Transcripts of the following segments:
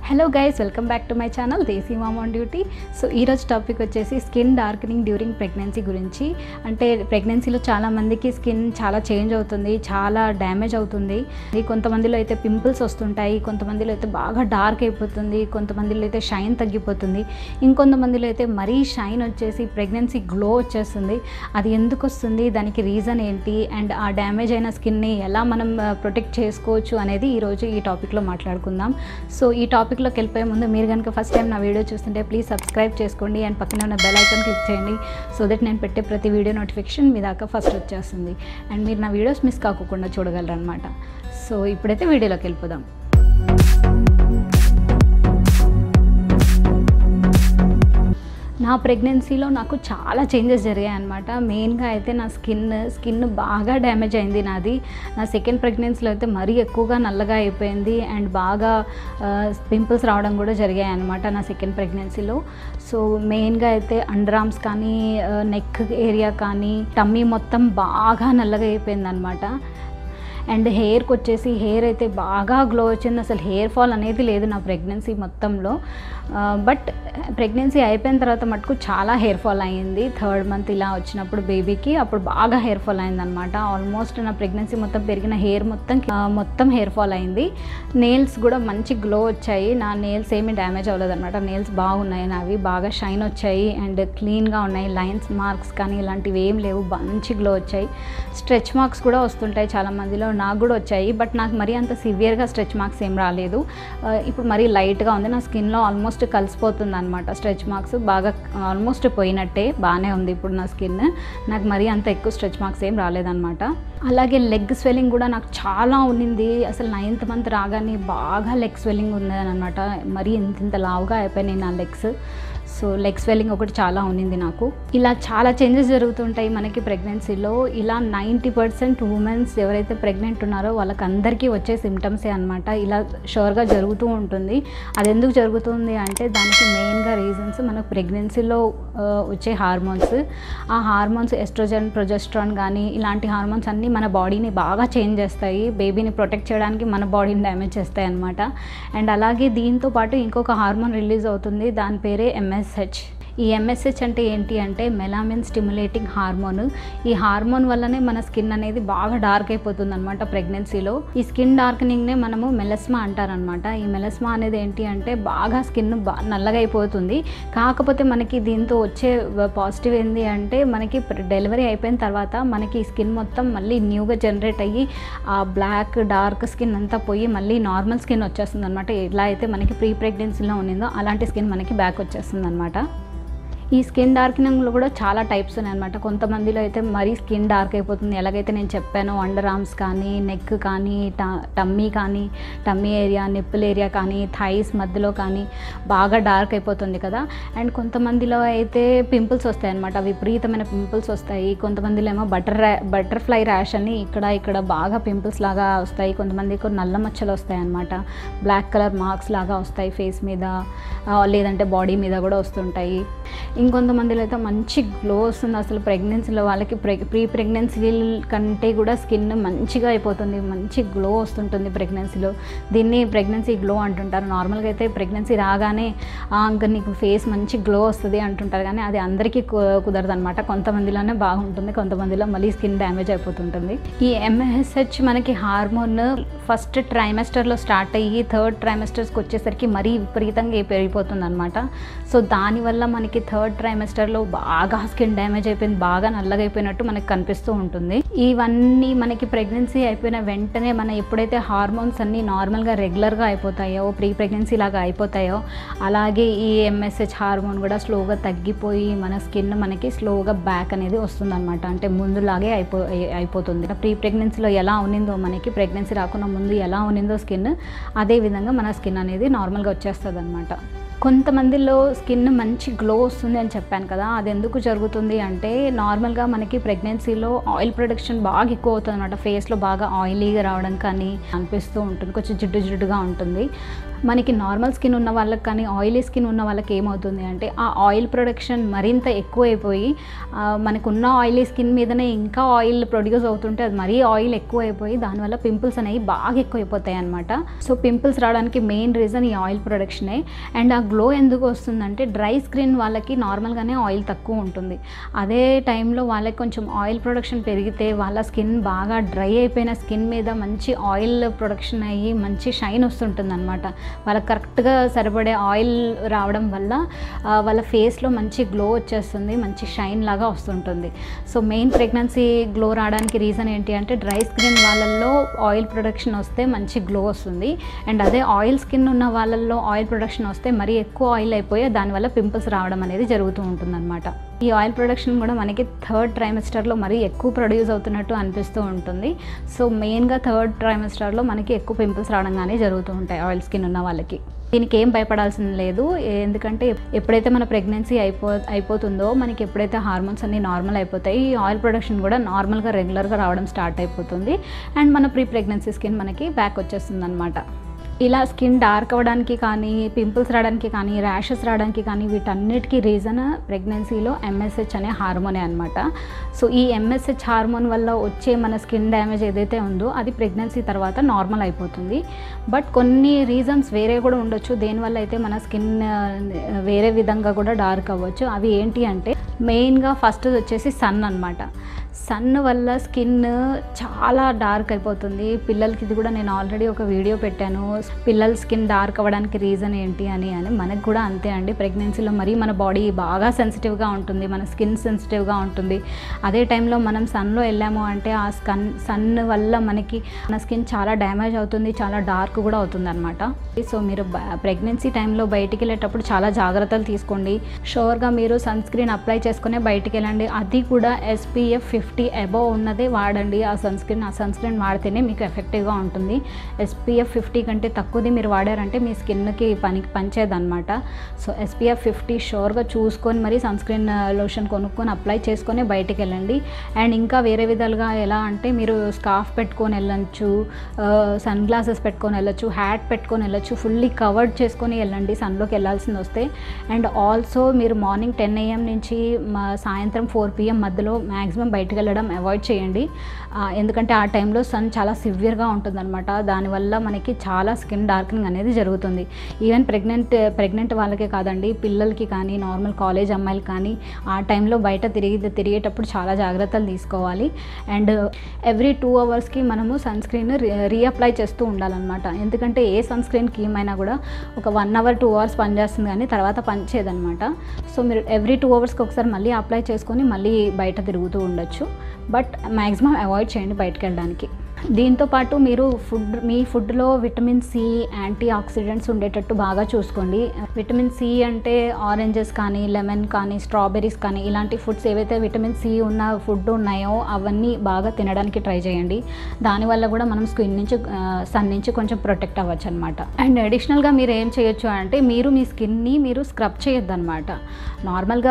hello guys welcome back to my channel desi mom on duty so ఈరోజు topic వచ్చేసి skin darkening during pregnancy గురించి అంటే ప్రెగ్నెన్సీలో చాలా మందికి స్కిన్ చాలా చేంజ్ అవుతుంది చాలా డ్యామేజ్ అవుతుంది ఈ కొంతమందిలో అయితే పింపుల్స్ వస్తుంటాయి కొంతమందిలో అయితే బాగా డార్క్ అయిపోతుంది కొంతమందిలో అయితే షైన్ తగ్గిపోతుంది ఇంకొంతమందిలో అయితే మరీ షైన్ వచ్చేసి ప్రెగ్నెన్సీ గ్లో వచ్చేస్తుంది అది ఎందుకు వస్తుంది దానికి రీజన్ ఏంటి అండ్ ఆ డ్యామేజ్ అయిన స్కిన్ని ఎలా మనం ప్రొటెక్ట్ చేసుకోవచ్చు అనేది ఈరోజు ఈ టాపిక్లో మాట్లాడుకుందాం సో ఈ టాపిక్లోకి వెళ్ళిపోయే ముందు మీరు కనుక ఫస్ట్ టైం నా వీడియో చూస్తుంటే ప్లీజ్ సబ్స్క్రైబ్ చేసుకోండి అండ్ పక్కన ఉన్న బెల్ ఐకాన్ క్లిక్ చేయండి సో దట్ నేను పెట్టే ప్రతి వీడియో నోటిఫికేషన్ మీ దాకా ఫస్ట్ వచ్చేస్తుంది అండ్ మీరు నా వీడియోస్ మిస్ కాకుండా చూడగలరు అనమాట సో ఇప్పుడైతే వీడియోలోకి వెళ్ళిపోదాం నా ప్రెగ్నెన్సీలో నాకు చాలా చేంజెస్ జరిగాయి అనమాట మెయిన్గా అయితే నా స్కిన్ స్కిన్ బాగా డ్యామేజ్ అయింది నాది నా సెకండ్ ప్రెగ్నెన్సీలో అయితే మరీ ఎక్కువగా నల్లగా అయిపోయింది అండ్ బాగా పింపుల్స్ రావడం కూడా జరిగాయి అనమాట నా సెకండ్ ప్రెగ్నెన్సీలో సో మెయిన్గా అయితే అండర్ ఆర్మ్స్ కానీ నెక్ ఏరియా కానీ టమ్మీ మొత్తం బాగా నల్లగా అయిపోయింది అనమాట అండ్ హెయిర్కి వచ్చేసి హెయిర్ అయితే బాగా గ్లో వచ్చింది అసలు హెయిర్ ఫాల్ అనేది లేదు నా ప్రెగ్నెన్సీ మొత్తంలో బట్ ప్రెగ్నెన్సీ అయిపోయిన తర్వాత మటుకు చాలా హెయిర్ ఫాల్ అయ్యింది థర్డ్ మంత్ ఇలా వచ్చినప్పుడు బేబీకి అప్పుడు బాగా హెయిర్ ఫాల్ అయింది అనమాట ఆల్మోస్ట్ నా ప్రెగ్నెన్సీ మొత్తం పెరిగిన హెయిర్ మొత్తం మొత్తం హెయిర్ ఫాల్ అయింది నెయిల్స్ కూడా మంచి గ్లో వచ్చాయి నా నెయిల్స్ ఏమీ డ్యామేజ్ అవ్వలేదు అనమాట నెయిల్స్ బాగున్నాయి నావి బాగా షైన్ వచ్చాయి అండ్ క్లీన్గా ఉన్నాయి లైన్స్ మార్క్స్ కానీ ఇలాంటివి ఏం లేవు మంచి గ్లో వచ్చాయి స్ట్రెచ్ మార్క్స్ కూడా వస్తుంటాయి చాలా మందిలో నాకు కూడా వచ్చాయి బట్ నాకు మరీ అంత సివియర్గా స్ట్రెచ్ మార్క్స్ ఏం రాలేదు ఇప్పుడు మరీ లైట్గా ఉంది నా స్కిన్లో ఆల్మోస్ట్ కలిసిపోతుంది అనమాట స్ట్రెచ్ మార్క్స్ బాగా ఆల్మోస్ట్ పోయినట్టే బాగానే ఉంది ఇప్పుడు నా స్కిన్ నాకు మరీ అంత ఎక్కువ స్ట్రెచ్ మార్క్స్ ఏం రాలేదన్నమాట అలాగే లెగ్ స్వెల్లింగ్ కూడా నాకు చాలా ఉన్నింది అసలు నైన్త్ మంత్ రాగానే బాగా లెగ్ స్వెల్లింగ్ ఉంది అనమాట మరీ ఇంత ఇంత లావుగా అయిపోయినాయి నా లెగ్స్ సో లెగ్ స్వెల్లింగ్ ఒకటి చాలా ఉన్నింది నాకు ఇలా చాలా చేంజెస్ జరుగుతుంటాయి మనకి ప్రెగ్నెన్సీలో ఇలా నైంటీ పర్సెంట్ ఉమెన్స్ ఎవరైతే ప్రెగ్నెంట్ ఉన్నారో వాళ్ళకి అందరికీ వచ్చే సిమ్టమ్సే అనమాట ఇలా షూర్గా జరుగుతూ ఉంటుంది అది ఎందుకు జరుగుతుంది అంటే దానికి మెయిన్గా రీజన్స్ మనకు ప్రెగ్నెన్సీలో వచ్చే హార్మోన్స్ ఆ హార్మోన్స్ ఎస్ట్రోజన్ ప్రొజెస్ట్రాన్ కానీ ఇలాంటి హార్మోన్స్ అన్నీ మన బాడీని బాగా చేంజ్ చేస్తాయి బేబీని ప్రొటెక్ట్ చేయడానికి మన బాడీని డ్యామేజ్ చేస్తాయి అనమాట అండ్ అలాగే దీంతో పాటు ఇంకొక హార్మోన్ రిలీజ్ అవుతుంది దాని పేరే ఎంఎస్హెచ్ ఈ ఎంఎస్హెచ్ అంటే ఏంటి అంటే మెలామిన్ స్టిమ్యులేటింగ్ హార్మోన్ ఈ హార్మోన్ వల్లనే మన స్కిన్ అనేది బాగా డార్క్ అయిపోతుంది అనమాట ప్రెగ్నెన్సీలో ఈ స్కిన్ డార్కనింగ్నే మనము మెలస్మా అంటారనమాట ఈ మెలస్మా అనేది ఏంటి అంటే బాగా స్కిన్ బా నల్లగా అయిపోతుంది కాకపోతే మనకి దీంతో వచ్చే పాజిటివ్ ఏంటి అంటే మనకి డెలివరీ అయిపోయిన తర్వాత మనకి స్కిన్ మొత్తం మళ్ళీ న్యూగా జనరేట్ అయ్యి ఆ బ్లాక్ డార్క్ స్కిన్ అంతా పోయి మళ్ళీ నార్మల్ స్కిన్ వచ్చేస్తుంది అనమాట ఎలా అయితే మనకి ప్రీ ప్రెగ్నెన్సీలో ఉన్నిందో అలాంటి స్కిన్ మనకి బ్యాక్ వచ్చేస్తుంది అనమాట ఈ స్కిన్ డార్కినింగ్లో కూడా చాలా టైప్స్ ఉన్నాయన్నమాట కొంతమందిలో అయితే మరీ స్కిన్ డార్క్ అయిపోతుంది ఎలాగైతే నేను చెప్పానో అండర్ ఆర్మ్స్ కానీ నెక్ కానీ టమ్మీ కానీ టమ్మీ ఏరియా నిప్పుల్ ఏరియా కానీ థైస్ మధ్యలో కానీ బాగా డార్క్ అయిపోతుంది కదా అండ్ కొంతమందిలో అయితే పింపుల్స్ వస్తాయి అనమాట విపరీతమైన పింపుల్స్ వస్తాయి కొంతమందిలో ఏమో బటర్ బటర్ఫ్లై ర్యాష్ అని ఇక్కడ ఇక్కడ బాగా పింపుల్స్ లాగా వస్తాయి కొంతమందికి నల్ల మచ్చలు వస్తాయి అనమాట బ్లాక్ కలర్ మార్క్స్ లాగా వస్తాయి ఫేస్ మీద లేదంటే బాడీ మీద కూడా వస్తుంటాయి ఇంకొంతమందిలో అయితే మంచి గ్లో వస్తుంది అసలు ప్రెగ్నెన్సీలో వాళ్ళకి ప్రె ప్రీ ప్రెగ్నెన్సీ కంటే కూడా స్కిన్ మంచిగా అయిపోతుంది మంచి గ్లో వస్తుంటుంది ప్రెగ్నెన్సీలో దీన్ని ప్రెగ్నెన్సీ గ్లో అంటుంటారు నార్మల్గా అయితే ప్రెగ్నెన్సీ రాగానే ఇంకా నీకు ఫేస్ మంచి గ్లో వస్తుంది అంటుంటారు కానీ అది అందరికీ కుదరదు అనమాట కొంతమందిలోనే బాగుంటుంది కొంతమందిలో మళ్ళీ స్కిన్ డ్యామేజ్ అయిపోతుంటుంది ఈ ఎంఎస్హెచ్ మనకి హార్మోన్ ఫస్ట్ ట్రైమెస్టర్లో స్టార్ట్ అయ్యి థర్డ్ ట్రైమెస్టర్స్కి వచ్చేసరికి మరీ విపరీతంగా పెరిగిపోతుంది అనమాట సో దానివల్ల మనకి థర్డ్ ట్రైమెస్టర్లో బాగా స్కిన్ డ్యామేజ్ అయిపోయింది బాగా నల్లగా అయిపోయినట్టు మనకి కనిపిస్తూ ఉంటుంది ఇవన్నీ మనకి ప్రెగ్నెన్సీ అయిపోయిన వెంటనే మన ఎప్పుడైతే హార్మోన్స్ అన్నీ నార్మల్గా రెగ్యులర్గా అయిపోతాయో ప్రీ ప్రెగ్నెన్సీ లాగా అయిపోతాయో అలాగే ఈ ఎంఎస్హెచ్ హార్మోన్ కూడా స్లోగా తగ్గిపోయి మన స్కిన్ మనకి స్లోగా బ్యాక్ అనేది వస్తుందన్నమాట అంటే ముందులాగే అయిపో అయిపోతుంది ప్రీ ప్రెగ్నెన్సీలో ఎలా ఉన్నిందో మనకి ప్రెగ్నెన్సీ రాకుండా ముందు ఎలా ఉన్నిందో స్కిన్ అదే విధంగా మన స్కిన్ అనేది నార్మల్గా వచ్చేస్తుంది అనమాట కొంతమందిలో స్కిన్ మంచి గ్లో వస్తుంది అని చెప్పాను కదా అది ఎందుకు జరుగుతుంది అంటే నార్మల్గా మనకి ప్రెగ్నెన్సీలో ఆయిల్ ప్రొడక్షన్ బాగా ఎక్కువ అవుతుంది అనమాట ఫేస్లో బాగా ఆయిలీగా రావడం కానీ అనిపిస్తూ ఉంటుంది కొంచెం జిడ్డు జిడ్డుగా ఉంటుంది మనకి నార్మల్ స్కిన్ ఉన్న వాళ్ళకి కానీ ఆయిలీ స్కిన్ ఉన్న వాళ్ళకి ఏమవుతుంది అంటే ఆ ఆయిల్ ప్రొడక్షన్ మరింత ఎక్కువైపోయి ఆ, మనకున్న ఆయిలీ స్కిన్ మీదనే ఇంకా ఆయిల్ ప్రొడ్యూస్ అవుతుంటే అది మరీ ఆయిల్ ఎక్కువైపోయి దానివల్ల పింపుల్స్ అనేవి బాగా ఎక్కువైపోతాయి అనమాట సో పింపుల్స్ రావడానికి మెయిన్ రీజన్ ఈ ఆయిల్ ప్రొడక్షనే అండ్ ఆ గ్లో ఎందుకు వస్తుందంటే డ్రై స్కిన్ వాళ్ళకి నార్మల్గానే ఆయిల్ తక్కువ ఉంటుంది అదే టైంలో వాళ్ళకి కొంచెం ఆయిల్ ప్రొడక్షన్ పెరిగితే వాళ్ళ స్కిన్ బాగా డ్రై అయిపోయిన స్కిన్ మీద మంచి ఆయిల్ ప్రొడక్షన్ అయ్యి మంచి షైన్ వస్తుంటుంది అనమాట వాళ్ళకి కరెక్ట్గా సరిపడే ఆయిల్ రావడం వల్ల ఆ, వాళ్ళ ఫేస్లో మంచి గ్లో వచ్చేస్తుంది మంచి షైన్ లాగా వస్తుంటుంది సో మెయిన్ ప్రెగ్నెన్సీ గ్లో రావడానికి రీజన్ ఏంటి అంటే డ్రై స్కిన్ వాళ్ళల్లో ఆయిల్ ప్రొడక్షన్ వస్తే మంచి గ్లో వస్తుంది అండ్ అదే ఆయిల్ స్కిన్ ఉన్న వాళ్ళల్లో ఆయిల్ ప్రొడక్షన్ వస్తే మరీ ఎక్కువ ఆయిల్ అయిపోయి దానివల్ల పింపుల్స్ రావడం అనేది జరుగుతూ ఉంటుందన్నమాట ఈ ఆయిల్ ప్రొడక్షన్ కూడా మనకి థర్డ్ ట్రైమెస్టర్లో మరీ ఎక్కువ ప్రొడ్యూస్ అవుతున్నట్టు అనిపిస్తూ ఉంటుంది సో మెయిన్గా థర్డ్ ట్రైమెస్టర్లో మనకి ఎక్కువ పింపుల్స్ రావడం కానీ జరుగుతూ ఉంటాయి ఆయిల్ స్కిన్ ఉన్న వాళ్ళకి దీనికి ఏం భయపడాల్సింది లేదు ఎందుకంటే ఎప్పుడైతే మన ప్రెగ్నెన్సీ అయిపో అయిపోతుందో మనకి ఎప్పుడైతే హార్మోన్స్ అన్నీ నార్మల్ అయిపోతాయి ఈ ఆయిల్ ప్రొడక్షన్ కూడా నార్మల్గా రెగ్యులర్గా రావడం స్టార్ట్ అయిపోతుంది అండ్ మన ప్రీ ప్రెగ్నెన్సీ స్కిన్ మనకి బ్యాక్ వచ్చేస్తుంది అనమాట ఇలా స్కిన్ డార్క్ అవ్వడానికి కానీ పింపుల్స్ రావడానికి కానీ ర్యాషెస్ రావడానికి కానీ వీటన్నిటికీ రీజన్ ప్రెగ్నెన్సీలో ఎంఎస్హెచ్ అనే హార్మోనే అనమాట సో ఈ ఎంఎస్హెచ్ హార్మోన్ వల్ల వచ్చే మన స్కిన్ డ్యామేజ్ ఏదైతే ఉందో అది ప్రెగ్నెన్సీ తర్వాత నార్మల్ అయిపోతుంది బట్ కొన్ని రీజన్స్ వేరే కూడా ఉండొచ్చు దేనివల్ల అయితే మన స్కిన్ వేరే విధంగా కూడా డార్క్ అవ్వచ్చు అవి ఏంటి అంటే మెయిన్గా ఫస్ట్ వచ్చేసి సన్ అనమాట సన్ వల్ల స్కిన్ చాలా డార్క్ అయిపోతుంది పిల్లలకి ఇది కూడా నేను ఆల్రెడీ ఒక వీడియో పెట్టాను పిల్లల స్కిన్ డార్క్ అవ్వడానికి రీజన్ ఏంటి అని అని మనకు కూడా అంతే అండి ప్రెగ్నెన్సీలో మరీ మన బాడీ బాగా సెన్సిటివ్గా ఉంటుంది మన స్కిన్ సెన్సిటివ్గా ఉంటుంది అదే టైంలో మనం సన్లో వెళ్ళాము అంటే ఆ స్కన్ సన్ వల్ల మనకి మన స్కిన్ చాలా డ్యామేజ్ అవుతుంది చాలా డార్క్ కూడా అవుతుంది అనమాట సో మీరు ప్రెగ్నెన్సీ టైంలో బయటికి వెళ్ళేటప్పుడు చాలా జాగ్రత్తలు తీసుకోండి షోర్గా మీరు సన్ స్క్రీన్ అప్లై చేసుకునే బయటికి వెళ్ళండి అది కూడా ఎస్పీఎఫ్ ఫిఫ్టీ అబోవ్ ఉన్నదే వాడండి ఆ సన్ స్క్రీన్ ఆ సన్ స్క్రీన్ వాడితేనే మీకు ఎఫెక్టివ్గా ఉంటుంది ఎస్పీఎఫ్ ఫిఫ్టీ కంటే తక్కువది మీరు వాడారంటే మీ స్కిన్కి పనికి పంచేదన్నమాట సో ఎస్పీఎఫ్ ఫిఫ్టీ షోర్గా చూసుకొని మరి సన్ స్క్రీన్ లోషన్ కొనుక్కొని అప్లై చేసుకొని బయటికి వెళ్ళండి అండ్ ఇంకా వేరే విధాలుగా ఎలా అంటే మీరు స్కార్ఫ్ పెట్టుకొని వెళ్ళచ్చు సన్ గ్లాసెస్ పెట్టుకొని వెళ్ళచ్చు హ్యాట్ పెట్టుకొని వెళ్ళచ్చు ఫుల్లీ కవర్డ్ చేసుకొని వెళ్ళండి సన్లోకి వెళ్ళాల్సింది వస్తే అండ్ ఆల్సో మీరు మార్నింగ్ టెన్ ఏఎం నుంచి మా సాయంత్రం ఫోర్ పిఎం మధ్యలో మ్యాక్సిమం బయటకు వెళ్ళడం అవాయిడ్ చేయండి ఆ, ఎందుకంటే ఆ టైంలో సన్ చాలా సివియర్గా ఉంటుందన్నమాట దానివల్ల మనకి చాలా స్కిన్ డార్కనింగ్ అనేది జరుగుతుంది ఈవెన్ ప్రెగ్నెంట్ ప్రెగ్నెంట్ వాళ్ళకే కాదండి పిల్లలకి కానీ నార్మల్ కాలేజ్ అమ్మాయిలు కానీ ఆ టైంలో బయట తిరిగి తిరిగేటప్పుడు చాలా జాగ్రత్తలు తీసుకోవాలి అండ్ ఎవ్రీ టూ అవర్స్కి మనము సన్ స్క్రీన్ రీఅప్లై చేస్తూ ఉండాలన్నమాట ఎందుకంటే ఏ సన్ స్క్రీన్కి ఏమైనా కూడా ఒక వన్ అవర్ టూ అవర్స్ పనిచేస్తుంది కానీ తర్వాత పనిచేయదనమాట సో మీరు ఎవ్రీ టూ అవర్స్కి ఒకసారి మళ్ళీ అప్లై చేసుకొని మళ్ళీ బయట తిరుగుతూ ఉండొచ్చు బట్ మ్యాక్సిమం అవాయిడ్ చేయండి బయటకు వెళ్ళడానికి దీంతో పాటు మీరు ఫుడ్ మీ ఫుడ్లో విటమిన్ సి యాంటీ ఆక్సిడెంట్స్ ఉండేటట్టు బాగా చూసుకోండి విటమిన్ సి అంటే ఆరెంజెస్ కానీ లెమన్ కానీ స్ట్రాబెర్రీస్ కానీ ఇలాంటి ఫుడ్స్ ఏవైతే విటమిన్ సి ఉన్న ఫుడ్ ఉన్నాయో అవన్నీ బాగా తినడానికి ట్రై చేయండి దానివల్ల కూడా మనం స్కిన్ నుంచి సన్ నుంచి కొంచెం ప్రొటెక్ట్ అవ్వచ్చు అనమాట అండ్ అడిషనల్గా మీరు ఏం చేయొచ్చు అంటే మీరు మీ స్కిన్ని మీరు స్క్రబ్ చేయొద్దు అనమాట నార్మల్గా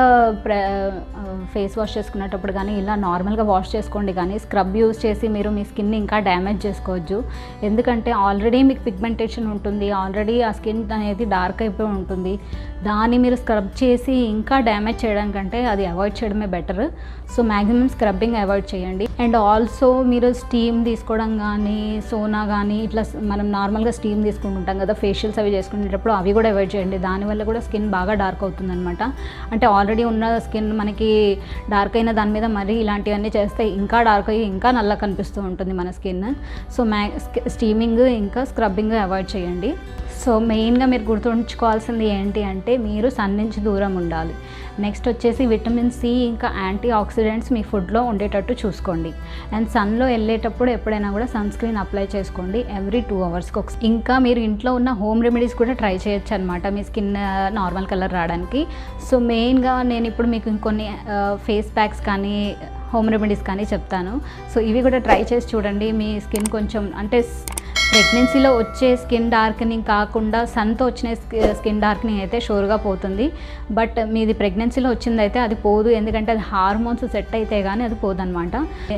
ఫేస్ వాష్ చేసుకునేటప్పుడు కానీ ఇలా నార్మల్గా వాష్ చేసుకోండి కానీ స్క్రబ్ యూస్ చేసి మీరు మీ స్కిన్ ఇంకా డ్యామేజ్ చేసుకోవచ్చు ఎందుకంటే ఆల్రెడీ మీకు పిగ్మెంటేషన్ ఉంటుంది ఆల్రెడీ ఆ స్కిన్ అనేది డార్క్ అయిపోయి ఉంటుంది దాన్ని మీరు స్క్రబ్ చేసి ఇంకా డ్యామేజ్ చేయడం కంటే అది అవాయిడ్ చేయడమే better so maximum scrubbing avoid చేయండి అండ్ ఆల్సో మీరు స్టీమ్ తీసుకోవడం కానీ సోనా కానీ ఇట్లా స్- మనం నార్మల్గా స్టీమ్ తీసుకుంటుంటాం కదా ఫేషియల్స్ అవి చేసుకునేటప్పుడు అవి కూడా అవాయిడ్ చేయండి దానివల్ల కూడా స్కిన్ బాగా డార్క్ అవుతుందన్నమాట అంటే ఆల్రెడీ ఉన్న స్కిన్ మనకి డార్క్ అయిన దాని మీద మరీ ఇలాంటివన్నీ చేస్తే ఇంకా డార్క్ అయ్యి ఇంకా నల్ల కనిపిస్తూ ఉంటుంది మన స్కిన్ సో మ్యా స్టీమింగ్ ఇంకా స్క్రబ్బింగ్ అవాయిడ్ చేయండి సో మెయిన్గా మీరు గుర్తుంచుకోవాల్సింది ఏంటి అంటే మీరు సన్ నుంచి దూరం ఉండాలి నెక్స్ట్ వచ్చేసి విటమిన్ సి ఇంకా యాంటీ ఆక్సిడెంట్స్ మీ ఫుడ్లో ఉండేటట్టు చూసుకోండి అండ్ సన్లో వెళ్ళేటప్పుడు ఎప్పుడైనా కూడా సన్ స్క్రీన్ అప్లై చేసుకోండి ఎవ్రీ టూ అవర్స్కి ఒక ఇంకా మీరు ఇంట్లో ఉన్న హోమ్ రెమెడీస్ కూడా ట్రై చేయొచ్చు అనమాట మీ స్కిన్ నార్మల్ కలర్ రావడానికి సో మెయిన్గా నేను ఇప్పుడు మీకు ఇంకొన్ని ఫేస్ ప్యాక్స్ కానీ హోమ్ రెమెడీస్ కానీ చెప్తాను సో ఇవి కూడా ట్రై చేసి చూడండి మీ స్కిన్ కొంచెం అంటే ప్రెగ్నెన్సీలో వచ్చే స్కిన్ డార్కనింగ్ కాకుండా సన్తో వచ్చిన స్కిన్ డార్కనింగ్ అయితే షూర్గా పోతుంది బట్ మీది ప్రెగ్నెన్సీలో వచ్చిందైతే అది పోదు ఎందుకంటే అది హార్మోన్స్ సెట్ అయితే కానీ అది పోదన్నమాట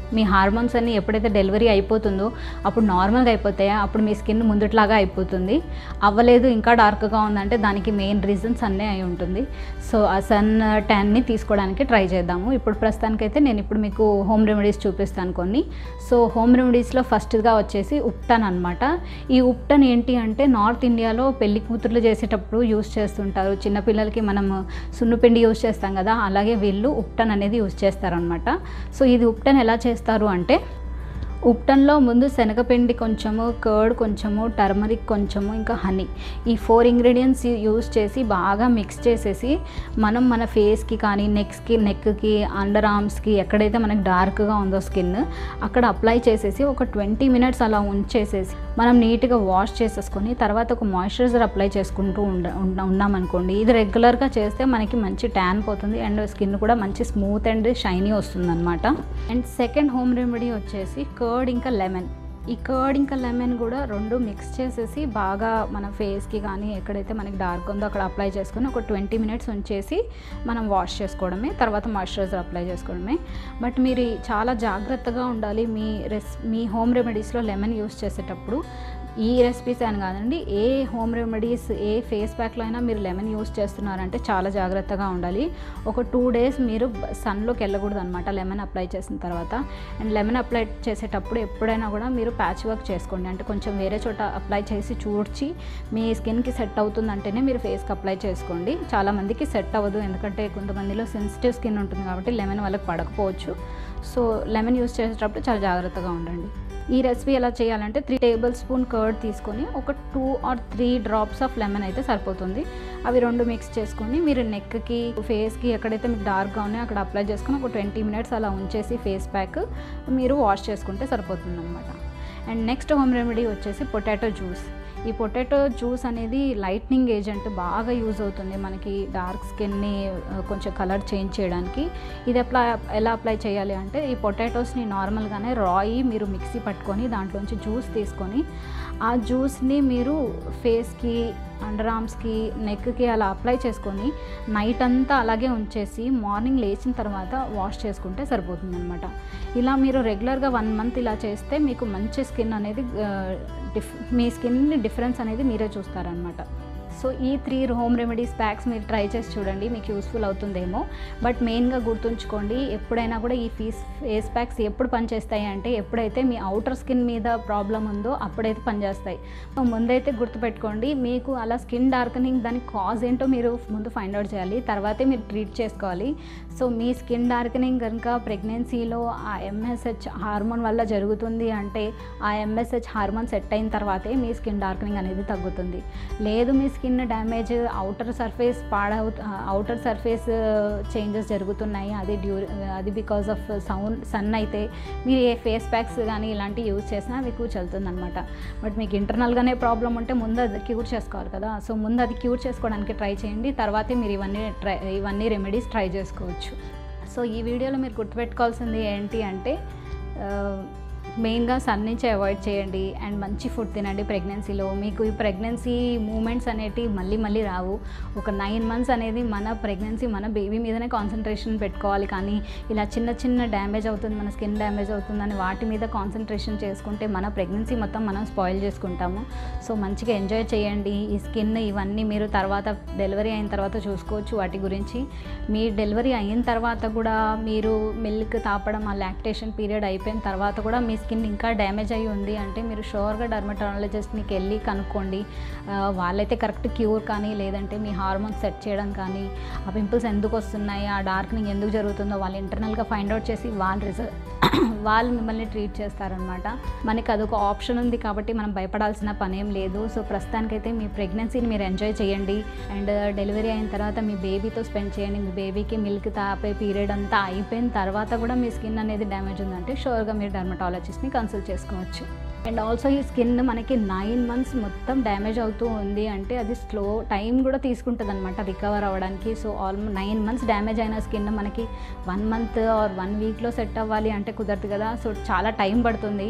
మీ హార్మోన్స్ అన్ని ఎప్పుడైతే డెలివరీ అయిపోతుందో అప్పుడు నార్మల్గా అయిపోతాయా అప్పుడు మీ స్కిన్ ముందుట్లాగా అయిపోతుంది అవ్వలేదు ఇంకా డార్క్గా ఉందంటే దానికి మెయిన్ రీజన్స్ అన్నీ అయి ఉంటుంది సో ఆ సన్ ట్యాన్ని తీసుకోవడానికి ట్రై చేద్దాము ఇప్పుడు ప్రస్తుతానికైతే నేను ఇప్పుడు మీకు హోమ్ రెమెడీస్ చూపిస్తాను కొన్ని సో హోమ్ రెమెడీస్లో ఫస్ట్గా వచ్చేసి ఉప్టన్ అనమాట ఈ ఉప్టన్ ఏంటి అంటే నార్త్ ఇండియాలో పెళ్లి కూతుర్లు చేసేటప్పుడు యూస్ చేస్తుంటారు చిన్నపిల్లలకి మనం సున్నుపిండి యూస్ చేస్తాం కదా అలాగే వీళ్ళు ఉప్టన్ అనేది యూస్ చేస్తారనమాట సో ఇది ఉప్టన్ ఎలా చేస్తారు అంటే ఉప్టన్లో ముందు శనగపిండి కొంచెము కర్డ్ కొంచెము టర్మరిక్ కొంచెము ఇంకా హనీ ఈ ఫోర్ ఇంగ్రీడియంట్స్ యూస్ చేసి బాగా మిక్స్ చేసేసి మనం మన ఫేస్కి కానీ నెక్స్కి నెక్కి అండర్ ఆర్మ్స్కి ఎక్కడైతే మనకి డార్క్గా ఉందో స్కిన్ అక్కడ అప్లై చేసేసి ఒక ట్వంటీ మినిట్స్ అలా ఉంచేసేసి మనం నీట్గా వాష్ చేసేసుకొని తర్వాత ఒక మాయిశ్చరైజర్ అప్లై చేసుకుంటూ ఉండ ఉండ- ఉన్నామనుకోండి ఇది రెగ్యులర్గా చేస్తే మనకి మంచి ట్యాన్ పోతుంది అండ్ స్కిన్ కూడా మంచి స్మూత్ అండ్ షైనీ వస్తుంది అనమాట అండ్ సెకండ్ హోమ్ రెమెడీ వచ్చేసి కర్డ్ ఇంకా లెమన్ ఈ కర్డ్ ఇంకా లెమన్ కూడా రెండు మిక్స్ చేసేసి బాగా మన ఫేస్కి కానీ ఎక్కడైతే మనకి డార్క్ ఉందో అక్కడ అప్లై చేసుకొని ఒక ట్వంటీ మినిట్స్ ఉంచేసి మనం వాష్ చేసుకోవడమే తర్వాత మాయిశ్చరైజర్ అప్లై చేసుకోవడమే బట్ మీరు ఈ చాలా జాగ్రత్తగా ఉండాలి మీ రెస్ మీ హోమ్ రెమెడీస్లో లెమన్ యూస్ చేసేటప్పుడు ఈ రెసిపీస్ అని కాదండి ఏ హోమ్ రెమెడీస్ ఏ ఫేస్ ప్యాక్లో అయినా మీరు లెమన్ యూస్ చేస్తున్నారంటే చాలా జాగ్రత్తగా ఉండాలి ఒక టూ డేస్ మీరు సన్లోకి వెళ్ళకూడదు అనమాట లెమన్ అప్లై చేసిన తర్వాత అండ్ లెమన్ అప్లై చేసేటప్పుడు ఎప్పుడైనా కూడా మీరు ప్యాచ్ వర్క్ చేసుకోండి అంటే కొంచెం వేరే చోట అప్లై చేసి చూడ్చి మీ స్కిన్కి సెట్ అవుతుందంటేనే మీరు ఫేస్కి అప్లై చేసుకోండి చాలామందికి సెట్ అవ్వదు ఎందుకంటే కొంతమందిలో సెన్సిటివ్ స్కిన్ ఉంటుంది కాబట్టి లెమన్ వాళ్ళకి పడకపోవచ్చు సో లెమన్ యూస్ చేసేటప్పుడు చాలా జాగ్రత్తగా ఉండండి ఈ రెసిపీ ఎలా చేయాలంటే త్రీ టేబుల్ స్పూన్ కర్డ్ తీసుకొని ఒక two or three drops of lemon అయితే సరిపోతుంది అవి రెండు మిక్స్ చేసుకొని మీరు నెక్కి ఫేస్కి ఎక్కడైతే మీకు డార్క్గా ఉన్నాయో అక్కడ అప్లై చేసుకొని ఒక ట్వంటీ మినిట్స్ అలా ఉంచేసి ఫేస్ ప్యాక్ మీరు వాష్ చేసుకుంటే సరిపోతుంది అనమాట అండ్ నెక్స్ట్ హోమ్ రెమెడీ వచ్చేసి పొటాటో జ్యూస్ ఈ పొటాటో జ్యూస్ అనేది లైట్నింగ్ ఏజెంట్ బాగా యూజ్ అవుతుంది మనకి డార్క్ స్కిన్ని ఆ, కొంచెం కలర్ చేంజ్ చేయడానికి ఇది అప్లై ఎలా అప్లై చేయాలి అంటే ఈ పొటాటోస్ని నార్మల్గానే రాయి మీరు మిక్సీ పట్టుకొని దాంట్లోంచి జ్యూస్ తీసుకొని ఆ జ్యూస్ని మీరు ఫేస్కి అండర్ ఆర్మ్స్కి నెక్కి అలా అప్లై చేసుకొని నైట్ అంతా అలాగే ఉంచేసి మార్నింగ్ లేచిన తర్వాత వాష్ చేసుకుంటే సరిపోతుంది అనమాట ఇలా మీరు రెగ్యులర్గా వన్ మంత్ ఇలా చేస్తే మీకు మంచి స్కిన్ అనేది ఆ, డిఫ్ మీ స్కిన్ డిఫరెన్స్ అనేది మీరే చూస్తారనమాట సో ఈ త్రీ హోమ్ రెమెడీస్ ప్యాక్స్ మీరు ట్రై చేసి చూడండి మీకు యూస్ఫుల్ అవుతుందేమో బట్ మెయిన్గా గుర్తుంచుకోండి ఎప్పుడైనా కూడా ఈ ఫీస్ ఫేస్ ప్యాక్స్ ఎప్పుడు పనిచేస్తాయి అంటే ఎప్పుడైతే మీ అవుటర్ స్కిన్ మీద ప్రాబ్లం ఉందో అప్పుడైతే పనిచేస్తాయి సో ముందైతే గుర్తుపెట్టుకోండి మీకు అలా స్కిన్ డార్కనింగ్ దానికి కాజ్ ఏంటో మీరు ముందు ఫైండ్ అవుట్ చేయాలి తర్వాతే మీరు ట్రీట్ చేసుకోవాలి సో మీ స్కిన్ డార్కనింగ్ కనుక ప్రెగ్నెన్సీలో ఆ ఎంఎస్హెచ్ హార్మోన్ వల్ల జరుగుతుంది అంటే ఆ ఎంఎస్హెచ్ హార్మోన్ సెట్ అయిన తర్వాతే మీ స్కిన్ డార్కనింగ్ అనేది తగ్గుతుంది లేదు మీ స్కిన్ డ్యామేజ్ అవుటర్ సర్ఫేస్ పాడవు అవుటర్ సర్ఫేస్ చేంజెస్ జరుగుతున్నాయి అది డ్యూ అది బికాస్ ఆఫ్ సౌండ్ సన్ అయితే మీరు ఏ ఫేస్ ప్యాక్స్ కానీ ఇలాంటివి యూజ్ చేసినా మీకు చల్తుంది అనమాట బట్ మీకు ఇంటర్నల్గానే ప్రాబ్లం ఉంటే ముందు అది క్యూర్ చేసుకోవాలి కదా సో ముందు అది క్యూర్ చేసుకోవడానికి ట్రై చేయండి తర్వాతే మీరు ఇవన్నీ ట్రై ఇవన్నీ రెమెడీస్ ట్రై చేసుకోవచ్చు సో ఈ వీడియోలో మీరు గుర్తుపెట్టుకోవాల్సింది ఏంటి అంటే ఆ, మెయిన్గా సన్ నుంచి అవాయిడ్ చేయండి అండ్ మంచి ఫుడ్ తినండి ప్రెగ్నెన్సీలో మీకు ఈ ప్రెగ్నెన్సీ మూమెంట్స్ అనేటివి మళ్ళీ మళ్ళీ రావు ఒక నైన్ మంత్స్ అనేది మన ప్రెగ్నెన్సీ మన బేబీ మీదనే కాన్సన్ట్రేషన్ పెట్టుకోవాలి కానీ ఇలా చిన్న చిన్న డ్యామేజ్ అవుతుంది మన స్కిన్ డ్యామేజ్ అవుతుందని వాటి మీద కాన్సన్ట్రేషన్ చేసుకుంటే మన ప్రెగ్నెన్సీ మొత్తం మనం స్పాయిల్ చేసుకుంటాము సో మంచిగా ఎంజాయ్ చేయండి ఈ స్కిన్ ఇవన్నీ మీరు తర్వాత డెలివరీ అయిన తర్వాత చూసుకోవచ్చు వాటి గురించి మీ డెలివరీ అయిన తర్వాత కూడా మీరు మిల్క్ తాపడం ఆ లాక్టేషన్ పీరియడ్ అయిపోయిన తర్వాత కూడా మీ స్కిన్ ఇంకా డ్యామేజ్ అయ్యి ఉంది అంటే మీరు షూర్గా డర్మటాలజిస్ట్కి వెళ్ళి కనుక్కోండి ఆ, వాళ్ళైతే కరెక్ట్ క్యూర్ కానీ లేదంటే మీ హార్మోన్స్ సెట్ చేయడం కానీ ఆ పింపుల్స్ ఎందుకు వస్తున్నాయి ఆ డార్క్నింగ్ ఎందుకు జరుగుతుందో వాళ్ళు ఇంటర్నల్గా ఫైండ్ అవుట్ చేసి వాళ్ళు రిజల్ట్ వాళ్ళు మిమ్మల్ని ట్రీట్ చేస్తారనమాట మనకి అదొక ఆప్షన్ ఉంది కాబట్టి మనం భయపడాల్సిన పనేం లేదు సో ప్రస్తుతానికైతే మీ ప్రెగ్నెన్సీని మీరు ఎంజాయ్ చేయండి అండ్ డెలివరీ అయిన తర్వాత మీ బేబీతో స్పెండ్ చేయండి మీ బేబీకి మిల్క్ తాపే పీరియడ్ అంతా అయిపోయిన తర్వాత కూడా మీ స్కిన్ అనేది డ్యామేజ్ ఉందంటే షూర్గా మీరు డర్మటాలజిస్ట్ని కన్సల్ట్ చేసుకోవచ్చు అండ్ ఆల్సో ఈ స్కిన్ మనకి నైన్ మంత్స్ మొత్తం డ్యామేజ్ అవుతూ ఉంది అంటే అది స్లో టైం కూడా తీసుకుంటుంది అనమాట రికవర్ అవ్వడానికి so almost nine months damage అయిన స్కిన్ మనకి వన్ మంత్ ఆర్ వన్ వీక్లో సెట్ అవ్వాలి అంటే కుదరదు కదా సో చాలా టైం పడుతుంది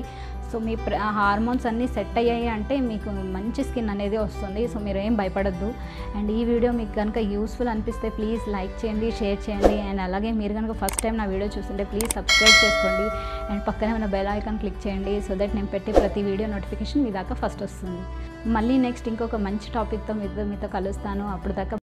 సో మీ ప్ర హార్మోన్స్ అన్నీ సెట్ అయ్యాయి అంటే మీకు మంచి స్కిన్ అనేది వస్తుంది సో మీరు ఏం భయపడద్దు అండ్ ఈ వీడియో మీకు కనుక యూస్ఫుల్ అనిపిస్తే ప్లీజ్ లైక్ చేయండి షేర్ చేయండి అండ్ అలాగే మీరు కనుక ఫస్ట్ టైం నా వీడియో చూస్తుంటే ప్లీజ్ సబ్స్క్రైబ్ చేసుకోండి అండ్ పక్కనే ఉన్న బెల్ ఐకాన్ క్లిక్ చేయండి సో దట్ నేను పెట్టే ప్రతి వీడియో నోటిఫికేషన్ మీ దాకా ఫస్ట్ వస్తుంది మళ్ళీ నెక్స్ట్ ఇంకొక మంచి టాపిక్తో మీతో మీతో కలుస్తాను అప్పుడు దాకా